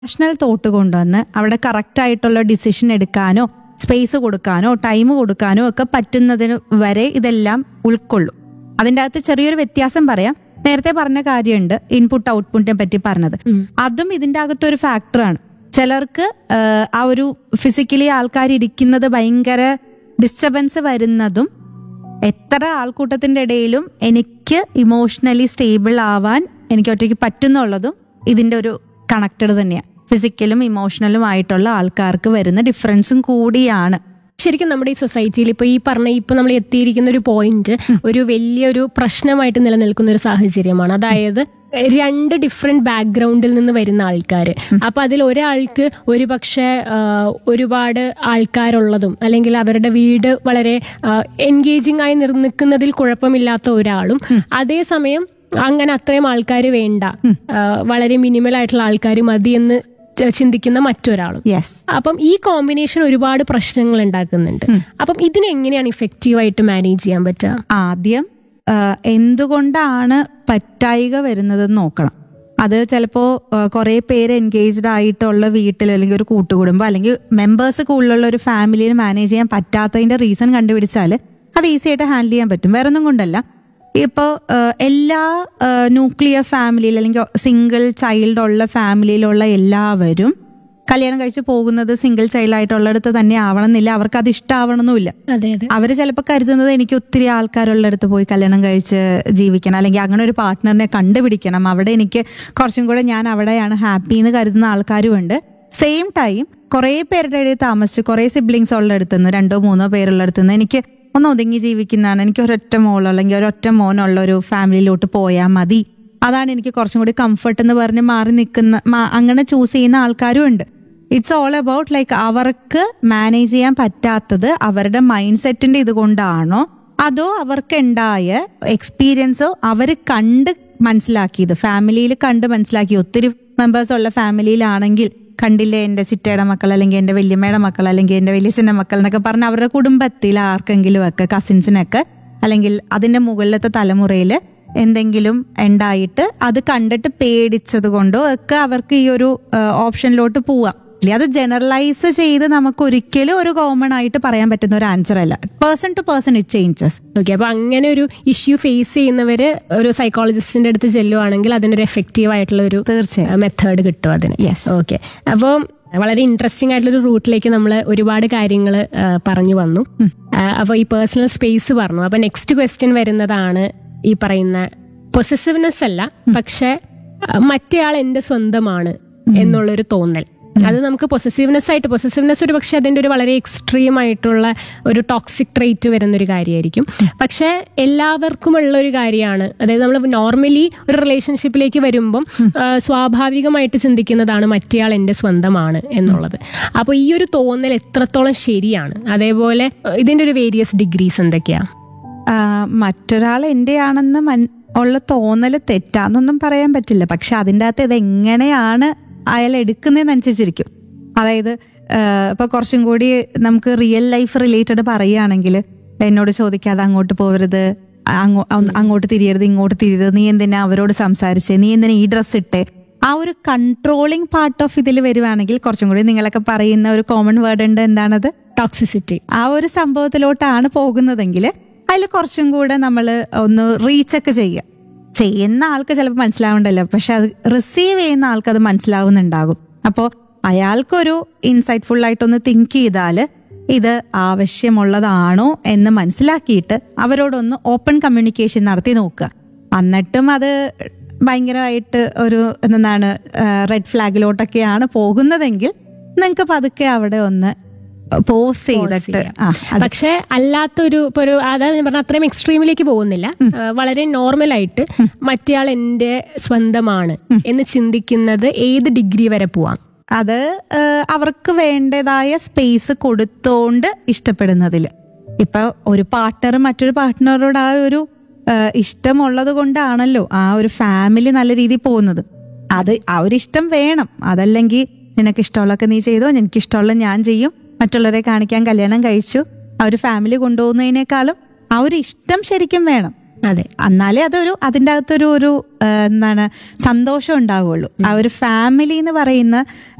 National thought കൊണ്ടുവന്ന് അവിടെ correct ആയിട്ടുള്ള ഡിസിഷൻ എടുക്കാനോ സ്പേസ് കൊടുക്കാനോ ടൈം കൊടുക്കാനോ ഒക്കെ പറ്റുന്നതിന് വരെ ഇതെല്ലാം ഉൾക്കൊള്ളും അതിൻ്റെ അകത്ത് ചെറിയൊരു വ്യത്യാസം പറയാം നേരത്തെ പറഞ്ഞ കാര്യമുണ്ട് ഇൻപുട്ട് ഔട്ട്പുട്ടിനെ പറ്റി പറഞ്ഞത് അതും ഇതിൻ്റെ അകത്തൊരു ഫാക്ടറാണ് ചിലർക്ക് ആഹ്, ആ ഒരു ഫിസിക്കലി ആൾക്കാർ ഇരിക്കുന്നത് ഭയങ്കര ഡിസ്റ്റർബൻസ് വരുന്നതും എത്ര ആൾക്കൂട്ടത്തിന്റെ ഇടയിലും എനിക്ക് ഇമോഷണലി സ്റ്റേബിൾ ആവാൻ എനിക്ക് ഒറ്റയ്ക്ക് പറ്റുന്നുള്ളതും ഇതിന്റെ ഒരു കണക്റ്റഡ് തന്നെയാണ് ഫിസിക്കലും ഇമോഷണലും ആയിട്ടുള്ള ആൾക്കാർക്ക് വരുന്ന ഡിഫറൻസും കൂടിയാണ് ശരിക്കും നമ്മുടെ ഈ സൊസൈറ്റിയിൽ ഇപ്പൊ ഈ പറഞ്ഞ ഇപ്പൊ നമ്മൾ എത്തിയിരിക്കുന്ന ഒരു പോയിന്റ് ഒരു വലിയൊരു പ്രശ്നമായിട്ട് നിലനിൽക്കുന്ന ഒരു സാഹചര്യമാണ് അതായത് രണ്ട് ഡിഫറെന്റ് ബാക്ക്ഗ്രൗണ്ടിൽ നിന്ന് വരുന്ന ആൾക്കാർ അപ്പൊ അതിൽ ഒരാൾക്ക് ഒരു പക്ഷേ ഒരുപാട് ആൾക്കാരുള്ളതും അല്ലെങ്കിൽ അവരുടെ വീട് വളരെ എൻഗേജിങ് ആയി നിൽക്കുന്നതിൽ കുഴപ്പമില്ലാത്ത ഒരാളും അതേസമയം അങ്ങനെ അത്രയും ആൾക്കാർ വേണ്ട ആ, വളരെ മിനിമൽ ആയിട്ടുള്ള ആൾക്കാർ മതി എന്ന് ചിന്തിക്കുന്ന മറ്റൊരാളും യെസ് അപ്പം ഈ കോമ്പിനേഷൻ ഒരുപാട് പ്രശ്നങ്ങൾ ഉണ്ടാക്കുന്നുണ്ട് അപ്പം ഇതിനെ എങ്ങനെയാണ് ഇഫക്റ്റീവ് ആയിട്ട് മാനേജ് ചെയ്യാൻ പറ്റുക ആദ്യം ആ, എന്തുകൊണ്ടാണ് പറ്റായിക വരുന്നതെന്ന് നോക്കണം അത് ചിലപ്പോൾ കുറേ പേര് എൻഗേജ്ഡ് ആയിട്ടുള്ള വീട്ടിൽ അല്ലെങ്കിൽ ഒരു കൂട്ടുകുടുംബം അല്ലെങ്കിൽ മെമ്പേഴ്സ് കൂടുതലുള്ള ഒരു ഫാമിലിയിൽ മാനേജ് ചെയ്യാൻ പറ്റാത്തതിന്റെ റീസൺ കണ്ടുപിടിച്ചാൽ അത് ഈസി ആയിട്ട് ഹാൻഡിൽ ചെയ്യാൻ പറ്റും വേറെ ഒന്നും കൊണ്ടല്ല ഇപ്പോൾ എല്ലാ ന്യൂക്ലിയർ ഫാമിലിയിൽ അല്ലെങ്കിൽ സിംഗിൾ ചൈൽഡ് ഉള്ള ഫാമിലിയിലുള്ള എല്ലാവരും കല്യാണം കഴിച്ച് പോകുന്നത് സിംഗിൾ ചൈൽഡ് ആയിട്ടുള്ളിടത്ത് തന്നെ ആവണമെന്നില്ല അവർക്ക് അത് ഇഷ്ടമാവണമെന്നില്ല അതെ അതെ അവര് ചിലപ്പോൾ കരുതുന്നത് എനിക്ക് ഒത്തിരി ആൾക്കാരുള്ളിടത്ത് പോയി കല്യാണം കഴിച്ച് ജീവിക്കണം അല്ലെങ്കിൽ അങ്ങനെ ഒരു പാർട്ട്ണറിനെ കണ്ടുപിടിക്കണം അവിടെ എനിക്ക് കുറച്ചും കൂടെ ഞാൻ അവിടെയാണ് ഹാപ്പി എന്ന് കരുതുന്ന ആൾക്കാരും ഉണ്ട് സെയിം ടൈം കുറേ പേരുടെ ഇടയിൽ താമസിച്ച് കുറേ സിബ്ലിങ്സ് ഉള്ളിടത്ത് നിന്ന് രണ്ടോ മൂന്നോ പേരുള്ളിടത്ത് നിന്ന് എനിക്ക് ഒന്ന് ഒതുങ്ങി ജീവിക്കുന്നതാണ് എനിക്ക് ഒരൊറ്റ മോളോ അല്ലെങ്കിൽ ഒരൊറ്റ മോനുള്ള ഒരു ഫാമിലിയിലോട്ട് പോയാൽ മതി അതാണ് എനിക്ക് കുറച്ചും കൂടി കംഫർട്ട് എന്ന് പറഞ്ഞ് മാറി നിൽക്കുന്ന മാ- അങ്ങനെ ചൂസ് ചെയ്യുന്ന ആൾക്കാരും ഉണ്ട് ഇറ്റ്സ് ഓൾ അബൌട്ട് ലൈക്ക് അവർക്ക് മാനേജ് ചെയ്യാൻ പറ്റാത്തത് അവരുടെ മൈൻഡ് സെറ്റിന്റെ ഇതുകൊണ്ടാണോ അതോ അവർക്ക് ഉണ്ടായ എക്സ്പീരിയൻസോ അവർ കണ്ട് മനസ്സിലാക്കിയത് ഫാമിലിയിൽ കണ്ട് മനസ്സിലാക്കി ഒത്തിരി മെമ്പേഴ്സ് ഉള്ള ഫാമിലിയിലാണെങ്കിൽ കണ്ടില്ലേ എൻ്റെ ചിറ്റയുടെ മക്കൾ അല്ലെങ്കിൽ എൻ്റെ വല്യമ്മയുടെ മക്കൾ അല്ലെങ്കിൽ എൻ്റെ വലിയച്ഛൻ്റെ മക്കൾ എന്നൊക്കെ പറഞ്ഞ് അവരുടെ കുടുംബത്തിൽ ആർക്കെങ്കിലും ഒക്കെ കസിൻസിനൊക്കെ അല്ലെങ്കിൽ അതിന്റെ മുകളിലത്തെ തലമുറയിൽ എന്തെങ്കിലും ഉണ്ടായിട്ട് അത് കണ്ടിട്ട് പേടിച്ചത് കൊണ്ടോ ഒക്കെ അവർക്ക് ഈ ഒരു ഓപ്ഷനിലോട്ട് പോവാം ഇല്ലേ, അത് ജനറലൈസ് ചെയ്ത് നമുക്ക് ഒരിക്കലും ഒരു കോമൺ ആയിട്ട് പറയാൻ പറ്റുന്ന ഒരു ആൻസർ അല്ല person to person it changes okay അപ്പൊ അങ്ങനെ ഒരു ഇഷ്യൂ ഫേസ് ചെയ്യുന്നവര് ഒരു സൈക്കോളജിസ്റ്റിന്റെ അടുത്ത് ചെല്ലുവാണെങ്കിൽ അതിനൊരു എഫക്റ്റീവ് ആയിട്ടുള്ള ഒരു തീർച്ചയായും മെത്തേഡ് കിട്ടും അതിന് Yes. ഓക്കെ അപ്പോൾ വളരെ ഇൻട്രസ്റ്റിംഗ് ആയിട്ടുള്ള ഒരു റൂട്ടിലേക്ക് നമ്മൾ ഒരുപാട് കാര്യങ്ങൾ പറഞ്ഞു വന്നു അപ്പോൾ ഈ പേഴ്സണൽ സ്പേസ് പറഞ്ഞു അപ്പൊ നെക്സ്റ്റ് ക്വസ്റ്റ്യൻ വരുന്നതാണ് ഈ പറയുന്ന പൊസസീവ്നെസ് അല്ല പക്ഷെ ആ, മറ്റേയാൾ എന്റെ സ്വന്തമാണ് എന്നുള്ളൊരു തോന്നൽ അത് നമുക്ക് പൊസസീവ്നെസ് ആയിട്ട് പൊസസീവ്നെസ് ഒരു പക്ഷെ അതിന്റെ ഒരു വളരെ എക്സ്ട്രീം ആയിട്ടുള്ള ഒരു ടോക്സിക് ട്രേറ്റ് വരുന്ന ഒരു കാര്യമായിരിക്കും പക്ഷെ എല്ലാവർക്കും ഉള്ള ഒരു കാര്യമാണ് അതായത് നമ്മൾ നോർമലി ഒരു റിലേഷൻഷിപ്പിലേക്ക് വരുമ്പം ആ, സ്വാഭാവികമായിട്ട് ചിന്തിക്കുന്നതാണ് മറ്റേയാൾ എൻ്റെ സ്വന്തമാണ് എന്നുള്ളത് അപ്പോൾ ഈ ഒരു തോന്നൽ എത്രത്തോളം ശരിയാണ് അതേപോലെ ആ, ഇതിന്റെ ഒരു വേരിയസ് ഡിഗ്രീസ് എന്തൊക്കെയാ മറ്റൊരാൾ എൻ്റെ ആണെന്ന് മൻ ഉള്ള തോന്നൽ തെറ്റാന്നൊന്നും പറയാൻ പറ്റില്ല പക്ഷെ അതിൻ്റെ അകത്ത് ഇത് എങ്ങനെയാണ് അയാൾ എടുക്കുന്നതെന്നനുസരിച്ചിരിക്കും അതായത് ആഹ് ഇപ്പൊ കുറച്ചും കൂടി നമുക്ക് റിയൽ ലൈഫ് റിലേറ്റഡ് പറയുകയാണെങ്കിൽ എന്നോട് ചോദിക്കാതെ അങ്ങോട്ട് പോകരുത് അങ്ങോ- അങ് അങ്ങോട്ട് തിരിയരുത് ഇങ്ങോട്ട് തിരിയരുത് നീ എന്തിനാ അവരോട് സംസാരിച്ചേ നീ എന്തിനാ ഈ ഡ്രസ്സ് ഇട്ടേ ആ ഒരു കൺട്രോളിങ് പാർട്ട് ഓഫ് ഇതിൽ വരുവാണെങ്കിൽ കുറച്ചും കൂടി നിങ്ങളൊക്കെ പറയുന്ന ഒരു കോമൺ വേർഡ് ഉണ്ട് എന്താണത് ടോക്സിസിറ്റി ആ ഒരു സംഭവത്തിലോട്ടാണ് പോകുന്നതെങ്കിൽ അതിൽ കുറച്ചും കൂടെ നമ്മൾ ഒന്ന് റീച്ചൊക്കെ ചെയ്യുക ചെയ്യുന്ന ആൾക്ക് ചിലപ്പോൾ മനസ്സിലാവണ്ടല്ലോ പക്ഷെ അത് റിസീവ് ചെയ്യുന്ന ആൾക്ക് അത് മനസ്സിലാവുന്നുണ്ടാകും അപ്പോൾ അയാൾക്കൊരു ഇൻസൈറ്റ്ഫുൾ ആയിട്ടൊന്ന് തിങ്ക് ചെയ്താൽ ഇത് ആവശ്യമുള്ളതാണോ എന്ന് മനസ്സിലാക്കിയിട്ട് അവരോടൊന്ന് ഓപ്പൺ കമ്മ്യൂണിക്കേഷൻ നടത്തി നോക്കുക എന്നിട്ടും അത് ഭയങ്കരമായിട്ട് ഒരു എന്താണ് റെഡ് ഫ്ലാഗിലോട്ടൊക്കെയാണ് പോകുന്നതെങ്കിൽ നിങ്ങൾക്ക് പതുക്കെ അവിടെ ഒന്ന് പോസ് ചെയ്തിട്ട് ആ അത് പക്ഷെ അല്ലാത്തൊരു ഇപ്പൊ ഒരു അതായത് ഞാൻ പറഞ്ഞ അത്രയും എക്സ്ട്രീമിലേക്ക് പോകുന്നില്ല ആ, വളരെ നോർമൽ ആയിട്ട് മറ്റേയാൾ എന്റെ സ്വന്തമാണ് എന്ന് ചിന്തിക്കുന്നത് ഏത് ഡിഗ്രി വരെ പോവാം അത് ഏഹ്, അവർക്ക് വേണ്ടതായ സ്പേസ് കൊടുത്തോണ്ട് ഇഷ്ടപ്പെടുന്നതിൽ ഇപ്പൊ ഒരു പാർട്ട്ണർ മറ്റൊരു പാർട്ട്ണറോട് ആ ഒരു ഏഹ്, ഇഷ്ടമുള്ളത് കൊണ്ടാണല്ലോ ആ ഒരു ഫാമിലി നല്ല രീതിയിൽ പോകുന്നത് അത് ആ ഒരു ഇഷ്ടം വേണം അതല്ലെങ്കിൽ നിനക്ക് ഇഷ്ടമുള്ളതൊക്കെ നീ ചെയ്തോ എനിക്ക് ഇഷ്ടമുള്ള ഞാൻ ചെയ്യും മറ്റുള്ളവരെ കാണിക്കാൻ കല്യാണം കഴിച്ചു ആ ഒരു ഫാമിലി കൊണ്ടുപോകുന്നതിനേക്കാളും ആ ഒരു ഇഷ്ടം ശരിക്കും വേണം അതെ എന്നാലേ അതൊരു അതിൻ്റെ അകത്തൊരു ഒരു ആ, എന്താണ് സന്തോഷം ഉണ്ടാവുള്ളൂ ആ ഒരു ഫാമിലി എന്ന് പറയുന്ന